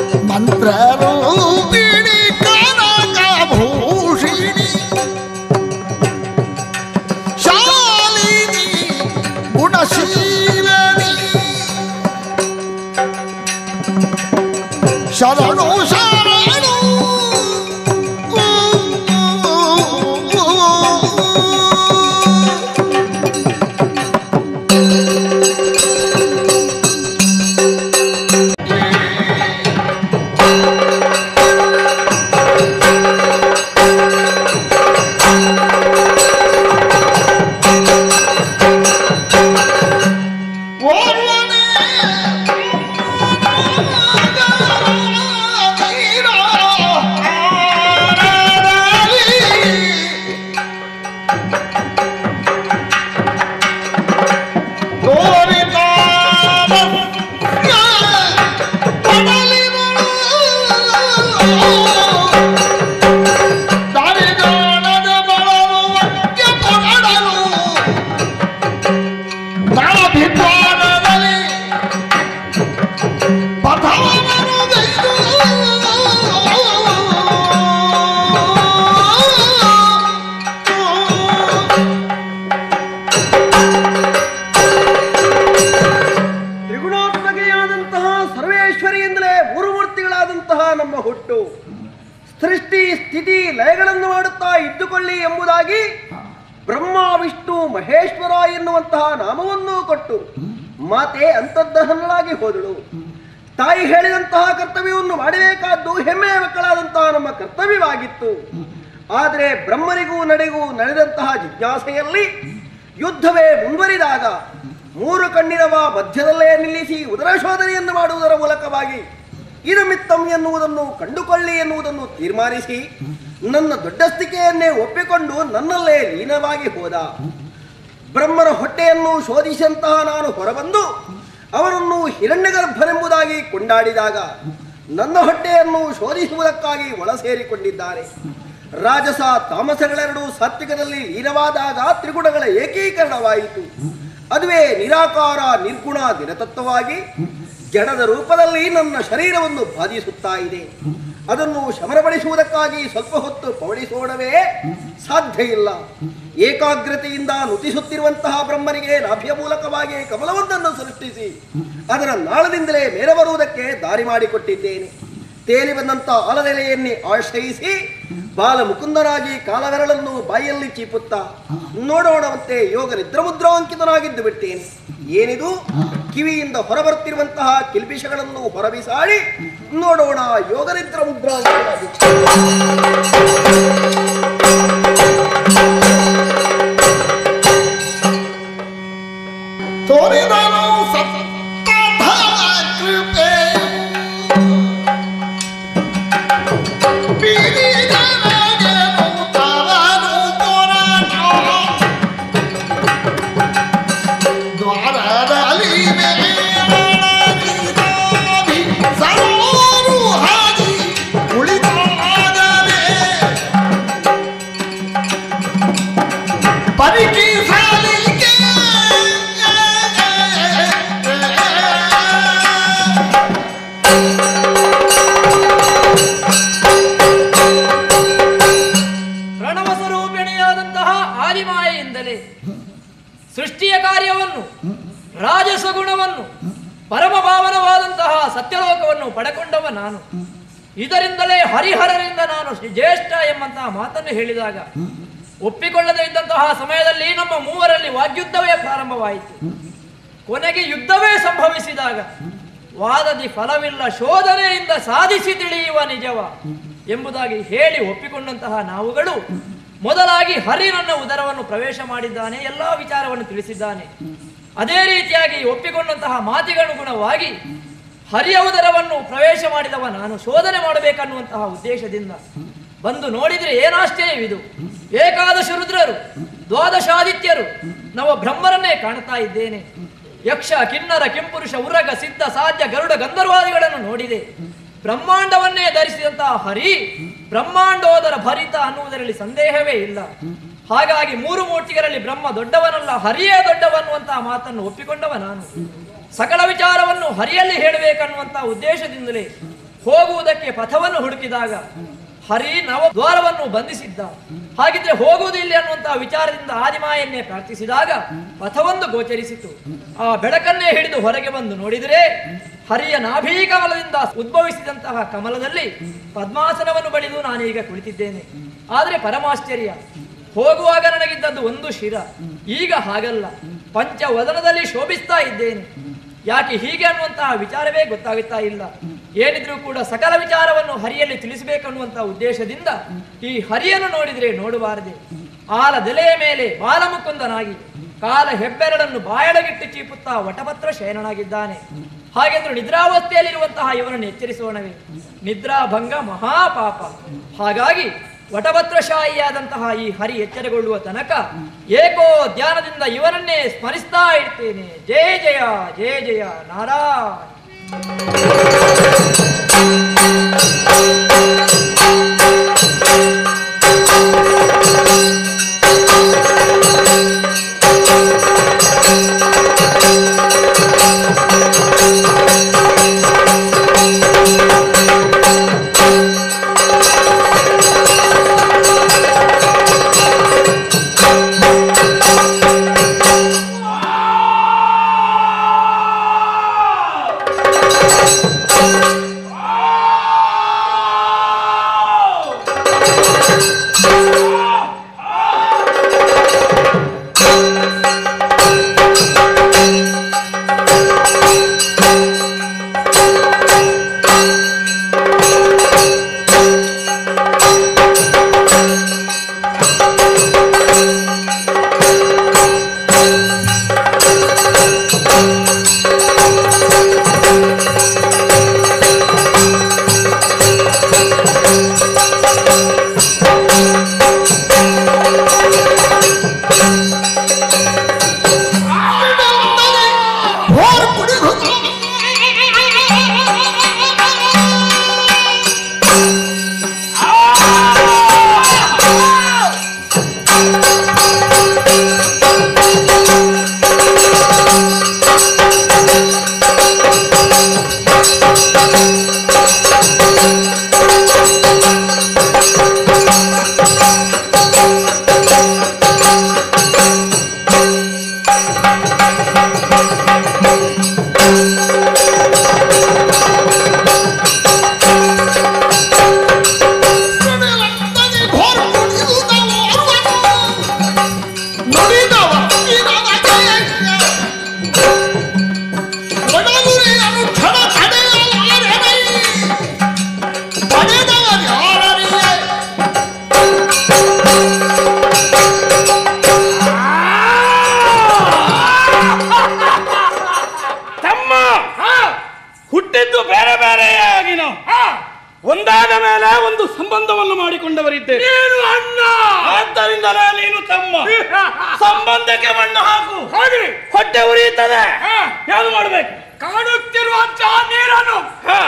ಮಂತ್ರರೂಪಿಣಿ ಕನಕಭೂಷಿಣಿ ಶಾಲಿನಿ ಗುಣಶೀಲನಿ ಶರಣು ಶರಣು ಓರ್ವನೇ ನಾಭಿಪಾದದಲ್ಲಿ ಪಥವನ್ನು ಗೈದು ತ್ರಿಗುಣಾತ್ಮಕೆಯಾದಂತಹ ಸರ್ವೇಶ್ವರಿಯಿಂದಲೇ ಮೂರು ಮೂರ್ತಿಗಳಾದಂತಹ ನಮ್ಮ ಹುಟ್ಟು ಸೃಷ್ಟಿ ಸ್ಥಿತಿ ಲಯಗಳನ್ನು ಮಾಡುತ್ತಾ ಇದ್ದುಕೊಳ್ಳಿ ಎಂಬುದಾಗಿ ಬ್ರಹ್ಮ ವಿಷ್ಣು ಮಹೇಶ್ವರ ಎನ್ನುವಂತಹ ನಾಮವನ್ನು ಕೊಟ್ಟು ಮಾತೆ ಅಂತರ್ದಹನಳಾಗಿ ಹೋದಳು ತಾಯಿ ಹೇಳಿದಂತಹ ಕರ್ತವ್ಯವನ್ನು ಮಾಡಬೇಕಾದ್ದು ಹೆಮ್ಮೆಯ ಮಕ್ಕಳಾದಂತಹ ನಮ್ಮ ಕರ್ತವ್ಯವಾಗಿತ್ತು ಆದರೆ ಬ್ರಹ್ಮನಿಗೂ ನಡೆಗೂ ನಡೆದಂತಹ ಜಿಜ್ಞಾಸೆಯಲ್ಲಿ ಯುದ್ಧವೇ ಮುಂದುವರಿದಾಗ ಮೂರು ಕಣ್ಣಿನವ ಮಧ್ಯದಲ್ಲೇ ನಿಲ್ಲಿಸಿ ಉದರ ಶೋಧನೆಯನ್ನು ಮಾಡುವುದರ ಮೂಲಕವಾಗಿ ಇದು ಮಿತ್ತಂ ಎನ್ನುವುದನ್ನು ಕಂಡುಕೊಳ್ಳಿ ಎನ್ನುವುದನ್ನು ತೀರ್ಮಾನಿಸಿ ನನ್ನ ದೊಡ್ಡಸ್ತಿಕೆಯನ್ನೇ ಒಪ್ಪಿಕೊಂಡು ನನ್ನಲ್ಲೇ ಲೀನವಾಗಿ ಹೋದ ಬ್ರಹ್ಮನ ಹೊಟ್ಟೆಯನ್ನು ಶೋಧಿಸಿದಂತಹ ನಾನು ಹೊರಬಂದು ಅವನನ್ನು ಹಿರಣ್ಯಗರ್ಭನೆಂಬುದಾಗಿ ಕೊಂಡಾಡಿದಾಗ ನನ್ನ ಹೊಟ್ಟೆಯನ್ನು ಶೋಧಿಸುವುದಕ್ಕಾಗಿ ಒಳ ಸೇರಿಕೊಂಡಿದ್ದಾರೆ ರಾಜಸ ತಾಮಸಗಳೆರಡು ಸಾತ್ವಿಕದಲ್ಲಿ ಲೀನವಾದಾಗ ತ್ರಿಗುಣಗಳ ಏಕೀಕರಣವಾಯಿತು ಅದುವೇ ನಿರಾಕಾರ ನಿರ್ಗುಣ ದಿನತತ್ವವಾಗಿ ಜಡದ ರೂಪದಲ್ಲಿ ನನ್ನ ಶರೀರವನ್ನು ಬಾಧಿಸುತ್ತಾ ಇದೆ ಅದನ್ನು ಶಮನಪಡಿಸುವುದಕ್ಕಾಗಿ ಸ್ವಲ್ಪ ಹೊತ್ತು ಪವಡಿಸೋಣವೇ ಸಾಧ್ಯ ಇಲ್ಲ ಏಕಾಗ್ರತೆಯಿಂದ ನುತಿಸುತ್ತಿರುವಂತಹ ಬ್ರಹ್ಮನಿಗೆ ನಾಭ್ಯ ಮೂಲಕವಾಗಿ ಕಮಲವೊಂದನ್ನು ಸೃಷ್ಟಿಸಿ ಅದರ ನಾಳದಿಂದಲೇ ಮೇಲೆ ಬರುವುದಕ್ಕೆ ದಾರಿ ಮಾಡಿಕೊಟ್ಟಿದ್ದೇನೆ ತೇಲಿ ಬಂದಂತ ಆಲದೆಲೆಯನ್ನೇ ಆಶ್ರಯಿಸಿ ಬಾಲ ಮುಕುಂದನಾಗಿ ಕಾಲವೆರಳನ್ನು ಬಾಯಲ್ಲಿ ಚೀಪುತ್ತಾ ನೋಡೋಣವಂತೆ ಯೋಗ ನಿದ್ರಮುದ್ರಾಂಕಿತನಾಗಿದ್ದು ಬಿಟ್ಟೇನೆ ಏನಿದು ಕಿವಿಯಿಂದ ಹೊರಬರುತ್ತಿರುವಂತಹ ಕಿಲ್ಬಿಷಗಳನ್ನು ಹೊರಬಿಸಾಡಿ ನೋಡೋಣ ಯೋಗ ನಿದ್ರ ಮುದ್ರಾಂಕಿತನಾಗಿ ತೋರಿದನು ಸತ್ತಧ ಕೃಪೆಯು ಬೀರಿದನಗೆ ನೂತನನು ಪುರಾಣ. ದ್ವಾರದಲ್ಲಿ ಮೇಳನಿದಾವಿ ಸರೋರು ಹಾದಿ ಉಳಿದಾಗಲೇ ಪರಿಕಿಸಲಿಕ್ಕೆ ಪ್ರಣವ ಸ್ವರೂಪಿಣಿಯಾದಂತಹ ಆದಿಮಾಯೆಯಿಂದಲೇ ಸೃಷ್ಟಿಯ ಕಾರ್ಯವನ್ನು ರಾಜಸ ಗುಣವನ್ನು ಪರಮ ಭಾವನವಾದಂತಹ ಸತ್ಯಲೋಕವನ್ನು ಪಡೆಕೊಂಡವ ನಾನು ಇದರಿಂದಲೇ ಹರಿಹರರಿಂದ ನಾನು ಶ್ರೀ ಜ್ಯೇಷ್ಠ ಎಂಬಂತಹ ಮಾತನ್ನು ಹೇಳಿದಾಗ ಒಪ್ಪಿಕೊಳ್ಳದೇ ಇದ್ದಂತಹ ಸಮಯದಲ್ಲಿ ನಮ್ಮ ಮೂವರಲ್ಲಿ ವಾಗ್ಯುದ್ಧವೇ ಪ್ರಾರಂಭವಾಯಿತು ಕೊನೆಗೆ ಯುದ್ಧವೇ ಸಂಭವಿಸಿದಾಗ ವಾದದಿ ಫಲವಿಲ್ಲ ಶೋಧನೆಯಿಂದ ಸಾಧಿಸಿ ತಿಳಿಯುವ ನಿಜವ ಎಂಬುದಾಗಿ ಹೇಳಿ ಒಪ್ಪಿಕೊಂಡಂತಹ ನಾವುಗಳು ಮೊದಲಾಗಿ ಹರಿ ನನ್ನ ಉದರವನ್ನು ಪ್ರವೇಶ ಮಾಡಿದ್ದಾನೆ ಎಲ್ಲಾ ವಿಚಾರವನ್ನು ತಿಳಿಸಿದ್ದಾನೆ ಅದೇ ರೀತಿಯಾಗಿ ಒಪ್ಪಿಕೊಂಡಂತಹ ಮಾತಿಗನುಗುಣವಾಗಿ ಹರಿಯ ಉದರವನ್ನು ಪ್ರವೇಶ ಮಾಡಿದವ ನಾನು ಶೋಧನೆ ಮಾಡಬೇಕನ್ನುವಂತಹ ಉದ್ದೇಶದಿಂದ ಬಂದು ನೋಡಿದ್ರೆ ಏನಾಶ್ಚರ್ಯವಿದು ಏಕಾದಶ ರುದ್ರರು ದ್ವಾದಶಾದಿತ್ಯರು ನವ ಬ್ರಹ್ಮರನ್ನೇ ಕಾಣ್ತಾ ಇದ್ದೇನೆ ಯಕ್ಷ ಕಿನ್ನರ ಕಿಂಪುರುಷ ಉರಗ ಸಿದ್ಧ ಸಾಧ್ಯ ಗರುಡ ಗಂಧರ್ವಾದಿಗಳನ್ನು ನೋಡಿದೆ ಬ್ರಹ್ಮಾಂಡವನ್ನೇ ಧರಿಸಿದಂತಹ ಹರಿ ಬ್ರಹ್ಮಾಂಡೋದರ ಭರಿತ ಅನ್ನುವುದರಲ್ಲಿ ಸಂದೇಹವೇ ಇಲ್ಲ ಹಾಗಾಗಿ ಮೂರು ಮೂರ್ತಿಗಳಲ್ಲಿ ಬ್ರಹ್ಮ ದೊಡ್ಡವನಲ್ಲ ಹರಿಯೇ ದೊಡ್ಡವನ್ನುವಂತಹ ಮಾತನ್ನು ಒಪ್ಪಿಕೊಂಡವ ನಾನು ಸಕಲ ವಿಚಾರವನ್ನು ಹರಿಯಲ್ಲಿ ಹೇಳಬೇಕನ್ನುವಂತಹ ಉದ್ದೇಶದಿಂದಲೇ ಹೋಗುವುದಕ್ಕೆ ಪಥವನ್ನು ಹುಡುಕಿದಾಗ ಹರಿ ನವ ದ್ವಾರವನ್ನು ಬಂಧಿಸಿದ್ದ ಹಾಗಿದ್ರೆ ಹೋಗುವುದು ಇಲ್ಲಿ ಅನ್ನುವಂತಹ ವಿಚಾರದಿಂದ ಆದಿಮಾಯನ್ನೇ ಪ್ರಾರ್ಥಿಸಿದಾಗ ಪಥವೊಂದು ಗೋಚರಿಸಿತು ಆ ಬೆಳಕನ್ನೇ ಹಿಡಿದು ಹೊರಗೆ ಬಂದು ನೋಡಿದರೆ ಹರಿಯ ನಾಭೀ ಕಮಲದಿಂದ ಉದ್ಭವಿಸಿದಂತಹ ಕಮಲದಲ್ಲಿ ಪದ್ಮಾಸನವನ್ನು ಬಳಿದು ನಾನೀಗ ಕುಳಿತಿದ್ದೇನೆ ಆದರೆ ಪರಮಾಶ್ಚರ್ಯ ಹೋಗುವಾಗ ನನಗಿದ್ದದ್ದು ಒಂದು ಶಿರ ಈಗ ಹಾಗಲ್ಲ ಪಂಚವದನದಲ್ಲಿ ಶೋಭಿಸ್ತಾ ಇದ್ದೇನೆ ಯಾಕೆ ಹೀಗೆ ಅನ್ನುವಂತಹ ವಿಚಾರವೇ ಗೊತ್ತಾಗುತ್ತಾ ಇಲ್ಲ ಏನಿದ್ರೂ ಕೂಡ ಸಕಲ ವಿಚಾರವನ್ನು ಹರಿಯಲ್ಲಿ ತಿಳಿಸಬೇಕನ್ನುವಂತಹ ಉದ್ದೇಶದಿಂದ ಈ ಹರಿಯನ್ನು ನೋಡಿದ್ರೆ ನೋಡಬಾರದೆ ಆಲದೆಲೆಯ ಮೇಲೆ ಬಾಲಮುಕುಂದನಾಗಿ ಕಾಲ ಹೆಬ್ಬೆರಳನ್ನು ಬಾಯೊಳಗಿಟ್ಟು ಚೀಪುತ್ತಾ ವಟಪತ್ರ ಶಯನನಾಗಿದ್ದಾನೆ ಹಾಗೆಂದ್ರೆ ನಿದ್ರಾವಸ್ಥೆಯಲ್ಲಿರುವಂತಹ ಇವನನ್ನು ಎಚ್ಚರಿಸೋಣವೇ ನಿದ್ರಾಭಂಗ ಮಹಾಪಾಪ ಹಾಗಾಗಿ ವಟಭದ್ರಶಾಹಿಯಾದಂತಹ ಈ ಹರಿ ಎಚ್ಚರಗೊಳ್ಳುವ ತನಕ ಏಕೋ ಧ್ಯಾನದಿಂದ ಇವನನ್ನೇ ಸ್ಮರಿಸ್ತಾ ಇರ್ತೇನೆ ಜಯ ಜಯ ಜಯ ಜಯ ನಾರಾಯಣ भोर पुढे होतो भोर पुढे होतो ನುಡಿದವ ಒಡಗುರಿಯನ್ನು ಕ್ಷಣ ತಡೆಯಲಾರನೆ ಪಡೆದವ ಯಾರರಿಯೇ ತಮ್ಮ ಹುಟ್ಟಿದ್ದು ಬೇರೆ ಬೇರೆಯಾಗಿ ನಾವು ಒಂದಾದ ಮೇಲೆ ಒಂದು ಸಂಬಂಧವನ್ನು ಮಾಡಿಕೊಂಡವರಿದ್ದೇವೆ ಏನು ಅಣ್ಣ ಆದ್ದರಿಂದಲೇ ನೀನು ತಮ್ಮ ಸಂಬಂಧಕ್ಕೆ ಮಣ್ಣು ಹಾಕು ಹೊಟ್ಟೆ ಉರಿಯುತ್ತದೆ ಯಾವುದು ಮಾಡಬೇಕು ಕಾಣುತ್ತಿರುವಂತಹ ನೀರನ್ನು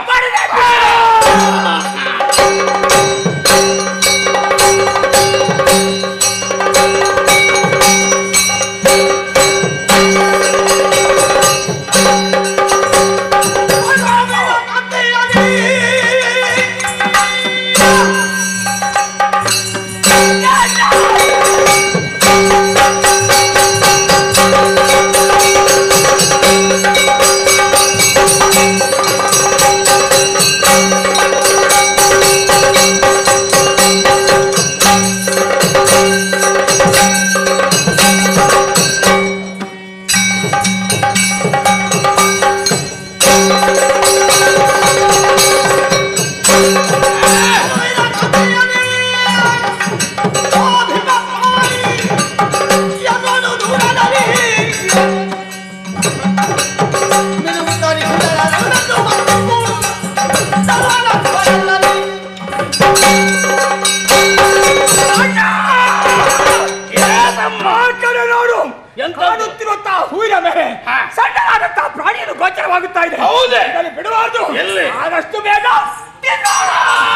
ನೋಡು ಕಾಣುತ್ತಿರುವಂತಹ ಸೂರ್ಯ ಮೇಲೆ ಸಣ್ಣದಾದಂತಹ ಪ್ರಾಣಿಯನ್ನು ಗೋಚರವಾಗುತ್ತಾ ಇದೆ ಹೌದೇ? ಇದನ್ನು ಬಿಡಬಾರ್ದು ಎಲ್ಲಿ? ಆದಷ್ಟು ಬೇಗ ತಿನ್ನೋಣ!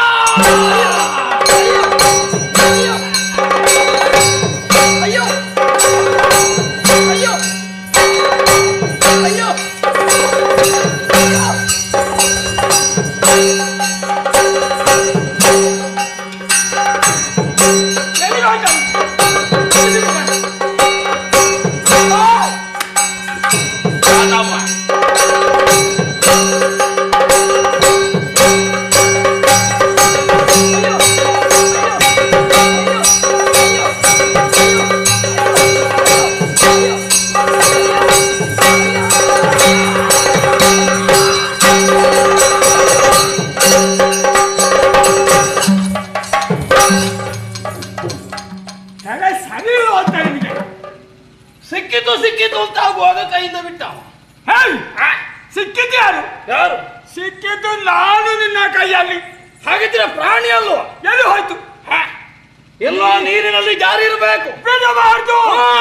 ಅಯ್ಯೋ ಅಯ್ಯೋ ಅಯ್ಯೋ ಸಿಕ್ಕಿತು ಸಿಕ್ಕಿತು ಅಂತ ಆಗುವಾಗ ಕೈಯಿಂದ ಬಿಟ್ಟವ ಹೇಯ್! ಸಿಕ್ಕಿದ್ದು ಯಾರು ಯಾರು ಸಿಕ್ಕಿದ್ದು ನಾನು ನಿನ್ನ ಕೈಯಲ್ಲಿ ಹಾಗಿದ್ರೆ ಪ್ರಾಣಿ ಅಲ್ವಾ ಎಲ್ಲಿ ಹೋಯ್ತು ಹ. ಎಲ್ಲೋ ನೀರಿನಲ್ಲಿ ಜಾರಿ ಇರಬೇಕು ಬಿಡಬಾರ್ದು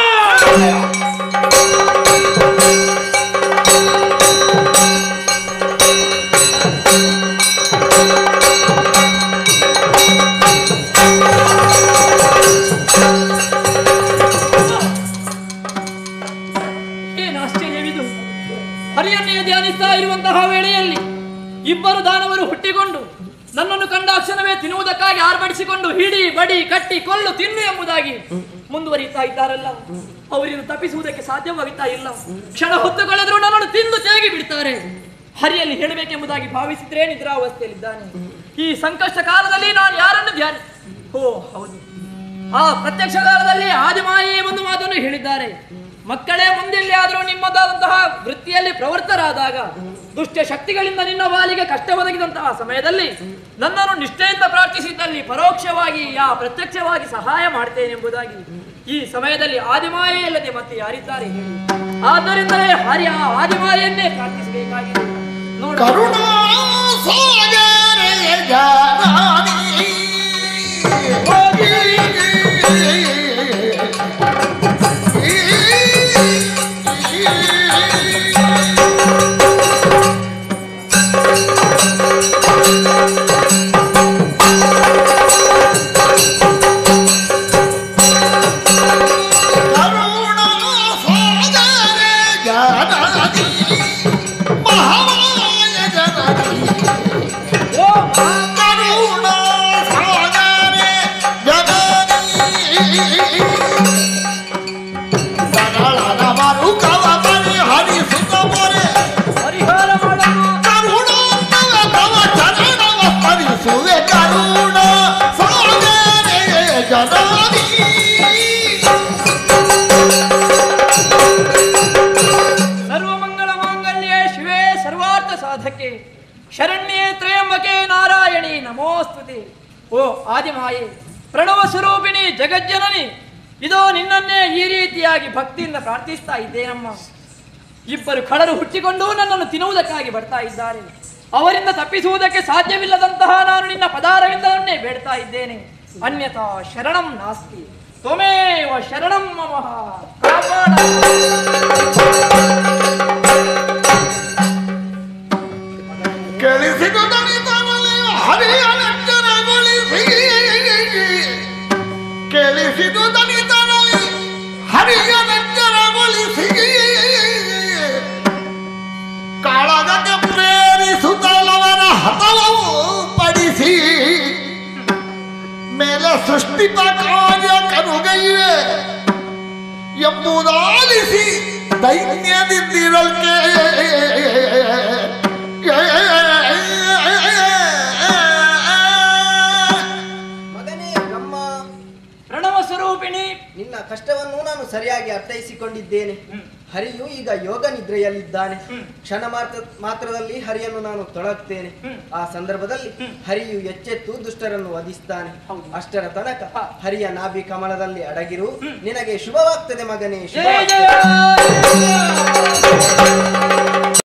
ಏನು ಆಶ್ಚರ್ಯವಿದು ಹರಿಯನ್ನೇ ಧ್ಯಾನಿಸ್ತಾ ಇರುವಂತಹ ವೇಳೆಯಲ್ಲಿ ಇಬ್ಬರು ದಾನವರು ಹುಟ್ಟಿಕೊಂಡು ನನ್ನನ್ನು ಕಂಡಾಕ್ಷಣವೇ ತಿನ್ನುವುದಕ್ಕಾಗಿ ಆರ್ಭಟಿಸಿಕೊಂಡು ಹಿಡಿ ಬಡಿ ಕಟ್ಟಿ ಕೊಲ್ಲು ತಿನ್ನು ಎಂಬುದಾಗಿ ಮುಂದುವರಿಯುತ್ತಾ ಇದ್ದಾರಲ್ಲ ಅವರನ್ನು ತಪ್ಪಿಸುವುದಕ್ಕೆ ಸಾಧ್ಯವಾಗುತ್ತಾ ಇಲ್ಲ ಕ್ಷಣ ಹೊತ್ತು ಕಳೆದರೂ ನನ್ನನ್ನು ತಿಂದು ತೇಗಿ ಬಿಡ್ತಾರೆ ಹರಿಯಲ್ಲಿ ಹೇಳಬೇಕೆಂಬುದಾಗಿ ಭಾವಿಸಿದ್ರೆ ನಿದ್ರಾವಸ್ಥೆಯಲ್ಲಿದ್ದಾನೆ ಈ ಸಂಕಷ್ಟ ಕಾಲದಲ್ಲಿ ನಾನು ಯಾರನ್ನು ಧ್ಯಾನ ಓ ಹೌದು ಆ ಪ್ರತ್ಯಕ್ಷ ಕಾಲದಲ್ಲಿ ಆದಿಮಾಯೇ ಒಂದು ಮಾತನ್ನು ಹೇಳಿದ್ದಾರೆ ಮಕ್ಕಳೇ ಮುಂದೆಲ್ಲಿ ಆದರೂ ನಿಮ್ಮದಾದಂತಹ ವೃತ್ತಿಯಲ್ಲಿ ಪ್ರವೃತ್ತರಾದಾಗ ದುಷ್ಟ ಶಕ್ತಿಗಳಿಂದ ನಿನ್ನ ಬಾಲಿಗೆ ಕಷ್ಟ ಒದಗಿದಂತಹ ಸಮಯದಲ್ಲಿ ನನ್ನನ್ನು ನಿಷ್ಠೆಯಿಂದ ಪ್ರಾರ್ಥಿಸಿದ್ದಲ್ಲಿ ಪರೋಕ್ಷವಾಗಿ ಯಾ ಪ್ರತ್ಯಕ್ಷವಾಗಿ ಸಹಾಯ ಮಾಡ್ತೇನೆಂಬುದಾಗಿ ಈ ಸಮಯದಲ್ಲಿ ಆದಿಮಾಯೇ ಇಲ್ಲದೆ ಮತ್ತೆ ಯಾರಿದ್ದಾರೆ ಹೇಳಿ ಆದ್ದರಿಂದಲೇ ಹರಿ ಆ ಆದಿಮಾಯನ್ನೇ ಪ್ರಾರ್ಥಿಸಬೇಕಾಗಿದೆ ನೋಡು ಕರುಣಾ ಸಾಗರ ಜಾನಿ ಕರುಣಾ ಸಾಗರ ಜಾನಿ ಮಹಾಮಾಯ ಜನನಿ ಓ ಕರುಣಾ ಸಾಗರ ಜನನಿ ಸರಳನ ಮರುಕವ ಪರಿಹರಿಸುತ್ತ ಮೊರೆ ಪರಿಹಾರ ಮಾಡಲು ಕರುಣೋನ್ನವ ತವ ಚರಣವ ಸ್ಮರಿಸುವೆ ಕರುಣ ಸಾಗರೆ ಜನನಿ ಸರ್ವಮಂಗಳ ಮಾಂಗಲ್ಯೇ ಶಿವೇ ಸರ್ವಾರ್ಥ ಸಾಧಕೆ ಶರಣ್ಯೇ ತ್ರಯಂಬಕೆ ನಾರಾಯಣಿ ನಮೋಸ್ತುತಿ ಓ ಆದಿಮಾಯೆ ಪ್ರಣವ ಸ್ವರೂಪಿಣಿ ಜಗಜ್ಜನನಿ ಇದೋ ನಿನ್ನನ್ನೇ ಈ ರೀತಿಯಾಗಿ ಭಕ್ತಿಯಿಂದ ಪ್ರಾರ್ಥಿಸ್ತಾ ಇದ್ದೇನಮ್ಮ ಇಬ್ಬರು ಕಳರು ಹುಟ್ಟಿಕೊಂಡು ನನ್ನನ್ನು ತಿನ್ನುವುದಕ್ಕಾಗಿ ಬರ್ತಾ ಇದ್ದಾರೆ ಅವರಿಂದ ತಪ್ಪಿಸುವುದಕ್ಕೆ ಸಾಧ್ಯವಿಲ್ಲದಂತಹ ನಾನು ನಿನ್ನ ಪದಾರವಿಂದವನ್ನೇ ಬೇಡ್ತಾ ಇದ್ದೇನೆ ಅನ್ಯಥಾ ಶರಣಂ ನಾಸ್ತಿ ತ್ವಮೇವ ಶರಣಂ ಮಮ ಕಾಪಾಡ ಕೇಳಿಸಿದು ದಣಿತನಲ್ಲಿ ಹರಿಯ ನೆಚ್ಚರಗೊಳಿಸಿ ಕೇಳಿಸಿದು ದಣಿತನಲ್ಲಿ ಹರಿಯ ನೆಚ್ಚರಗೊಳಿಸಿ ಕಾಳಗಕ್ಕೆ ಪ್ರೇರಿಸುತ್ತಲವರ ಹತವವು ಪಡಿಸಿ ಮೇಲೆ ಸೃಷ್ಟಿತ ಕಾರ್ಯ ಕನುಗೈವೆ ಎಂಬುದಾಲಿಸಿ ದೈನ್ಯದಿಂದಿರಲ್ಕೆ ಮಗನೇ ಬ್ರಹ್ಮ ಪ್ರಣವ ಸ್ವರೂಪಿಣಿ ನಿನ್ನ ಕಷ್ಟವನ್ನು ನಾನು ಸರಿಯಾಗಿ ಅರ್ಥೈಸಿಕೊಂಡಿದ್ದೇನೆ ಹರಿಯು ಈಗ ಯೋಗ ನಿದ್ರೆಯಲ್ಲಿದ್ದಾನೆ ಕ್ಷಣ ಮಾತ್ರ ಮಾತ್ರದಲ್ಲಿ ಹರಿಯನ್ನು ನಾನು ತೊಳಗ್ತೇನೆ ಆ ಸಂದರ್ಭದಲ್ಲಿ ಹರಿಯು ಎಚ್ಚೆತ್ತು ದುಷ್ಟರನ್ನು ವಧಿಸ್ತಾನೆ ಅಷ್ಟರ ತನಕ ಹರಿಯ ನಾಭಿ ಕಮಲದಲ್ಲಿ ಅಡಗಿರು ನಿನಗೆ ಶುಭವಾಗ್ತದೆ ಮಗನೇ ಜಯ ಶುಭ ಜಯ